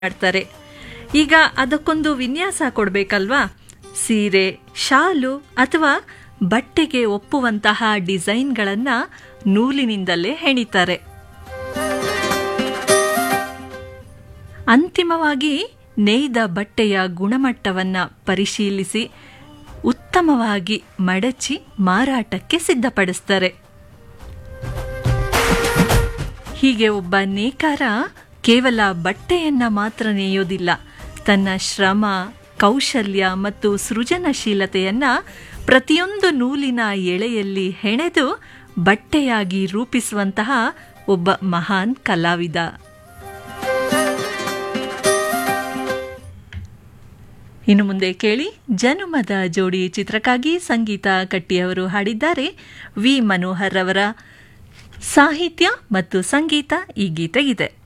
ಮಾಡ್ತಾರೆ ಈಗ ಅದಕ್ಕೊಂದು ವಿನ್ಯಾಸ ಕೊಡಬೇಕಲ್ವಾ ಸೀರೆ ಶಾಲು ಅಥವಾ ಬಟ್ಟೆಗೆ ಒಪ್ಪುವಂತಹ ಡಿಸೈನ್ಗಳನ್ನು ನೂಲಿನಿಂದಲೇ ಹೆಣಿತಾರೆ ಅಂತಿಮವಾಗಿ ನೇಯ್ದ ಬಟ್ಟೆಯ ಗುಣಮಟ್ಟವನ್ನು ಪರಿಶೀಲಿಸಿ ಉತ್ತಮವಾಗಿ ಮಡಚಿ ಮಾರಾಟಕ್ಕೆ ಸಿದ್ಧಪಡಿಸ್ತಾರೆ ಹೀಗೆ ಒಬ್ಬ ನೇಕಾರ ಕೇವಲ ಬಟ್ಟೆಯನ್ನ ಮಾತ್ರ ನೇಯೋದಿಲ್ಲ ತನ್ನ ಶ್ರಮ ಕೌಶಲ್ಯ ಮತ್ತು ಸೃಜನಶೀಲತೆಯನ್ನ ಪ್ರತಿಯೊಂದು ನೂಲಿನ ಎಳೆಯಲ್ಲಿ ಹೆಣೆದು ಬಟ್ಟೆಯಾಗಿ ರೂಪಿಸುವಂತಹ ಒಬ್ಬ ಮಹಾನ್ ಕಲಾವಿದ ಇನ್ನು ಮುಂದೆ ಕೇಳಿ ಜನುಮದ ಜೋಡಿ ಚಿತ್ರಕ್ಕಾಗಿ ಸಂಗೀತ ಕಟ್ಟಿಯವರು ಹಾಡಿದ್ದಾರೆ ವಿ ಮನೋಹರ್ ಅವರ ಸಾಹಿತ್ಯ ಮತ್ತು ಸಂಗೀತ ಈ ಗೀತೆಗಿದೆ